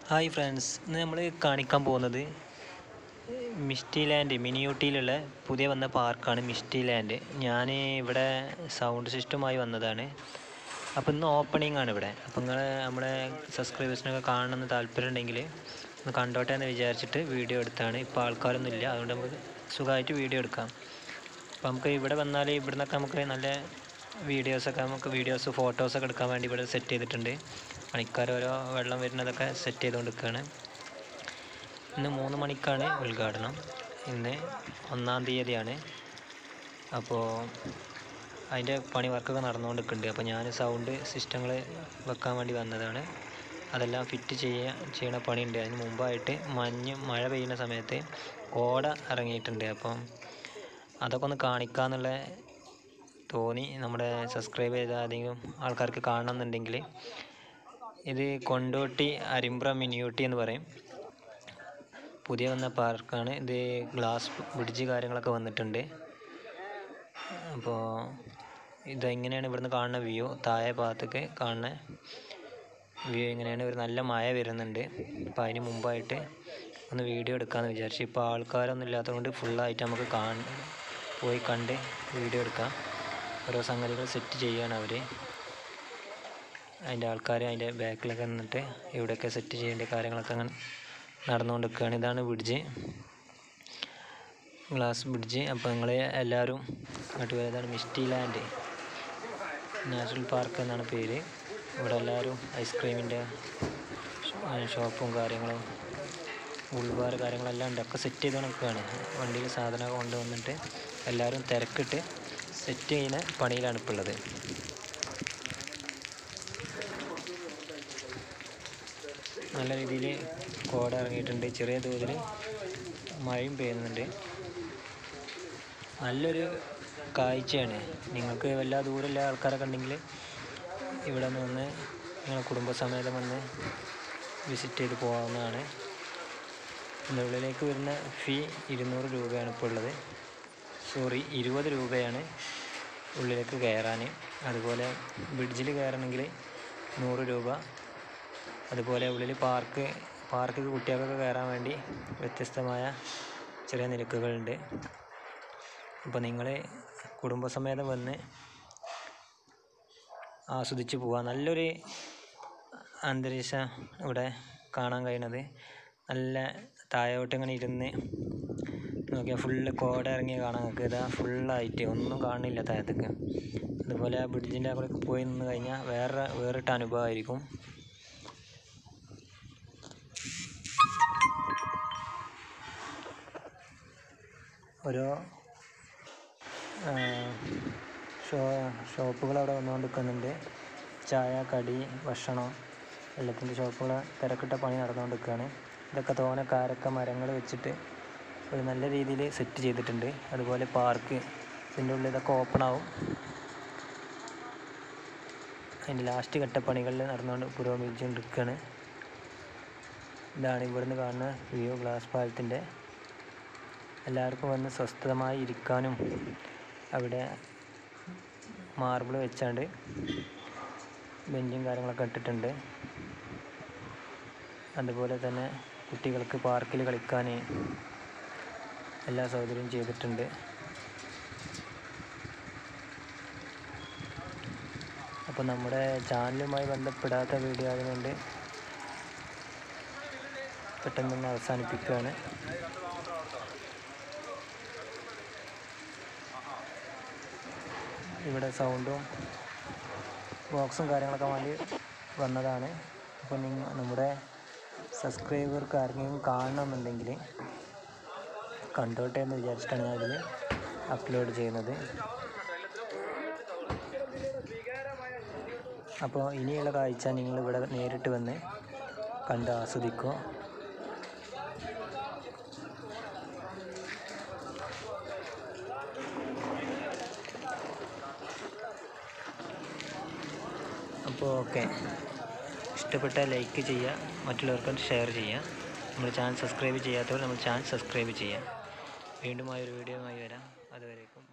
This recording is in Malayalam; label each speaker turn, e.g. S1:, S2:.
S1: ഹായ് ഫ്രണ്ട്സ് ഇന്ന് നമ്മൾ കാണിക്കാൻ പോകുന്നത് മിസ്റ്റി ലാൻഡ് മിനി ഊട്ടിയിലുള്ള പുതിയ വന്ന പാർക്കാണ് മിസ്റ്റി ലാൻഡ് ഞാൻ ഇവിടെ സൗണ്ട് സിസ്റ്റമായി വന്നതാണ് അപ്പോൾ ഇന്ന് ഓപ്പണിംഗ് ആണ് ഇവിടെ അപ്പോൾ നിങ്ങൾ നമ്മളെ സബ്സ്ക്രൈബേഴ്സിനൊക്കെ കാണണമെന്ന് താല്പര്യം ഉണ്ടെങ്കിൽ ഒന്ന് കണ്ടോട്ടെ എന്ന് വിചാരിച്ചിട്ട് വീഡിയോ എടുത്താണ് ഇപ്പോൾ ആൾക്കാരൊന്നും ഇല്ല അതുകൊണ്ട് നമുക്ക് സുഖമായിട്ട് വീഡിയോ എടുക്കാം അപ്പോൾ നമുക്ക് ഇവിടെ വന്നാൽ ഇവിടെ നിന്നൊക്കെ നമുക്ക് നല്ല വീഡിയോസൊക്കെ നമുക്ക് വീഡിയോസ് ഫോട്ടോസൊക്കെ എടുക്കാൻ വേണ്ടി ഇവിടെ സെറ്റ് ചെയ്തിട്ടുണ്ട് പണിക്കാർ ഓരോ വെള്ളം വരുന്നതൊക്കെ സെറ്റ് ചെയ്തുകൊണ്ട് നിൽക്കുകയാണ് ഇന്ന് മൂന്ന് മണിക്കാണ് ഉദ്ഘാടനം ഇന്ന് ഒന്നാം തീയതിയാണ് അപ്പോൾ അതിൻ്റെ പണി വർക്കൊക്കെ നടന്നുകൊണ്ടിരിക്കുന്നുണ്ട് അപ്പോൾ ഞാൻ സൗണ്ട് സിസ്റ്റങ്ങൾ വെക്കാൻ വേണ്ടി വന്നതാണ് അതെല്ലാം ഫിറ്റ് ചെയ്യുക ചെയ്യണ പണിയുണ്ട് അതിന് മുമ്പായിട്ട് മഞ്ഞ് മഴ പെയ്യുന്ന സമയത്ത് ഓട ഇറങ്ങിയിട്ടുണ്ട് അപ്പം അതൊക്കെ ഒന്ന് കാണിക്കാന്നുള്ള തോന്നി നമ്മുടെ സബ്സ്ക്രൈബ് ചെയ്ത ഏതെങ്കിലും ആൾക്കാർക്ക് കാണണമെന്നുണ്ടെങ്കിൽ ഇത് കൊണ്ടോട്ടി അരിമ്പ്ര മിനിയൂട്ടി എന്ന് പറയും പുതിയ വന്ന പാർക്കാണ് ഇത് ഗ്ലാസ് ബ്രിഡ്ജ് കാര്യങ്ങളൊക്കെ വന്നിട്ടുണ്ട് അപ്പോൾ ഇതെങ്ങനെയാണ് ഇവിടുന്ന് കാണുന്ന വ്യൂ താഴെ ഭാഗത്തേക്ക് കാണുന്ന വ്യൂ എങ്ങനെയാണ് ഒരു നല്ല മഴ വരുന്നുണ്ട് അപ്പോൾ അതിന് മുമ്പായിട്ട് ഒന്ന് വീഡിയോ എടുക്കാമെന്ന് വിചാരിച്ചു ഇപ്പോൾ ആൾക്കാരൊന്നും ഇല്ലാത്തതുകൊണ്ട് ഫുള്ളായിട്ട് നമുക്ക് കാണ പോയി കണ്ട് വീഡിയോ എടുക്കാം ഓരോ സംഗതികൾ സെറ്റ് ചെയ്യുകയാണ് അവർ അതിൻ്റെ ആൾക്കാർ അതിൻ്റെ ബാക്കിലൊക്കെ നിന്നിട്ട് ഇവിടെയൊക്കെ സെറ്റ് ചെയ്യേണ്ട കാര്യങ്ങളൊക്കെ അങ്ങനെ നടന്നുകൊണ്ട് നിൽക്കുകയാണ് ഇതാണ് ബ്രിഡ്ജ് ഗ്ലാസ് ബ്രിഡ്ജ് അപ്പോൾ നിങ്ങൾ എല്ലാവരും അങ്ങോട്ട് പോയതാണ് മിസ്റ്റി ലാൻഡ് നാഷണൽ പാർക്ക് എന്നാണ് പേര് ഇവിടെ എല്ലാവരും ഐസ്ക്രീമിൻ്റെ ഷോപ്പും കാര്യങ്ങളും ഉൾബാർ കാര്യങ്ങളെല്ലാം ഉണ്ട് ഒക്കെ സെറ്റ് ചെയ്ത് നിൽക്കുകയാണ് വണ്ടിയിൽ സാധനമൊക്കെ കൊണ്ടുവന്നിട്ട് എല്ലാവരും തിരക്കിട്ട് സെറ്റ് ചെയ്യുന്ന പണിയിലാണ് ഇപ്പോൾ ഉള്ളത് നല്ല രീതിയിൽ കോട ഇറങ്ങിയിട്ടുണ്ട് ചെറിയ തോതിൽ മഴയും പെയ്യുന്നുണ്ട് നല്ലൊരു കാഴ്ചയാണ് നിങ്ങൾക്ക് വല്ല ദൂരമുള്ള ആൾക്കാരൊക്കെ ഉണ്ടെങ്കിൽ ഇവിടെ നിന്ന് വന്ന് നിങ്ങൾ കുടുംബസമേതം വന്ന് വിസിറ്റ് ചെയ്ത് പോകാവുന്നതാണ് ഇതിൻ്റെ ഉള്ളിലേക്ക് വരുന്ന ഫീ ഇരുന്നൂറ് രൂപയാണ് ഇപ്പോൾ ഉള്ളത് സോറി ഇരുപത് രൂപയാണ് ഉള്ളിലേക്ക് കയറാൻ അതുപോലെ ബ്രിഡ്ജിൽ കയറണമെങ്കിൽ നൂറ് രൂപ അതുപോലെ ഉള്ളിൽ പാർക്ക് പാർക്കിൽ കുട്ടികൾക്കൊക്കെ കയറാൻ വേണ്ടി വ്യത്യസ്തമായ ചെറിയ നിരക്കുകളുണ്ട് അപ്പോൾ നിങ്ങൾ കുടുംബസമേതം വന്ന് ആസ്വദിച്ച് പോവുക നല്ലൊരു അന്തരീക്ഷം ഇവിടെ കാണാൻ കഴിയുന്നത് നല്ല താഴോട്ട് ഇങ്ങനെ ഇരുന്ന് നോക്കിയാൽ ഫുള്ള് കോട ഇറങ്ങി കാണാൻ നിങ്ങൾക്ക് ഇതാ ഫുള്ളായിട്ട് ഒന്നും കാണില്ല താഴത്തേക്ക് അതുപോലെ ആ ബ്രിഡ്ജിൻ്റെ അവിടെ പോയി നിന്ന് കഴിഞ്ഞാൽ വേറെ വേറിട്ട അനുഭവമായിരിക്കും ഓരോ ഷോ ഷോപ്പുകൾ അവിടെ വന്നുകൊണ്ട് നിൽക്കുന്നുണ്ട് ചായ കടി ഭക്ഷണം എല്ലാത്തിൻ്റെ ഷോപ്പുകൾ തിരക്കിട്ട പണി നടന്നുകൊണ്ട് നിൽക്കുകയാണ് ഇതൊക്കെ തോനെ കാരക്ക മരങ്ങൾ വെച്ചിട്ട് ഒരു നല്ല രീതിയിൽ സെറ്റ് ചെയ്തിട്ടുണ്ട് അതുപോലെ പാർക്ക് ഇതിൻ്റെ ഉള്ളിൽ ഇതൊക്കെ ഓപ്പൺ ആവും അതിൻ്റെ ലാസ്റ്റ് ഘട്ടപ്പണികളിൽ നടന്നുകൊണ്ട് പുരോഗമിച്ചുകൊണ്ടിരിക്കുകയാണ് ഇതാണ് ഇവിടുന്ന് കാണുന്ന വ്യൂ ഗ്ലാസ് പാലത്തിൻ്റെ എല്ലാവർക്കും വന്ന് സ്വസ്ഥമായി ഇരിക്കാനും അവിടെ മാർബിൾ വെച്ചാണ്ട് ബെഞ്ചും കാര്യങ്ങളൊക്കെ ഇട്ടിട്ടുണ്ട് അതുപോലെ തന്നെ കുട്ടികൾക്ക് പാർക്കിൽ കളിക്കാൻ എല്ലാ സൗകര്യവും ചെയ്തിട്ടുണ്ട് അപ്പോൾ നമ്മുടെ ചാനലുമായി ബന്ധപ്പെടാത്ത വീഡിയോ ആയതുകൊണ്ട് പെട്ടെന്ന് തന്നെ അവസാനിപ്പിക്കുകയാണ് ഇവിടെ സൗണ്ടും ബോക്സും കാര്യങ്ങളൊക്കെ വേണ്ടി വന്നതാണ് അപ്പോൾ നിങ്ങൾ നമ്മുടെ സബ്സ്ക്രൈബർക്ക് ആർക്കെങ്കിലും കാണണമെന്നുണ്ടെങ്കിൽ കണ്ടോട്ടെ എന്ന് വിചാരിച്ചിട്ടാണ് ഞാൻ ഇതിൽ അപ്ലോഡ് ചെയ്യുന്നത് അപ്പോൾ ഇനിയുള്ള കാഴ്ച നിങ്ങൾ ഇവിടെ നേരിട്ട് വന്ന് കണ്ട് ആസ്വദിക്കുക അപ്പോൾ ഓക്കെ ഇഷ്ടപ്പെട്ടാൽ ലൈക്ക് ചെയ്യുക മറ്റുള്ളവർക്കും ഷെയർ ചെയ്യുക നമ്മുടെ ചാനൽ സബ്സ്ക്രൈബ് ചെയ്യാത്തവർ നമ്മുടെ ചാനൽ സബ്സ്ക്രൈബ് ചെയ്യുക വീണ്ടും ആ ഒരു വീഡിയോയുമായി വരാം അതുവരേക്കും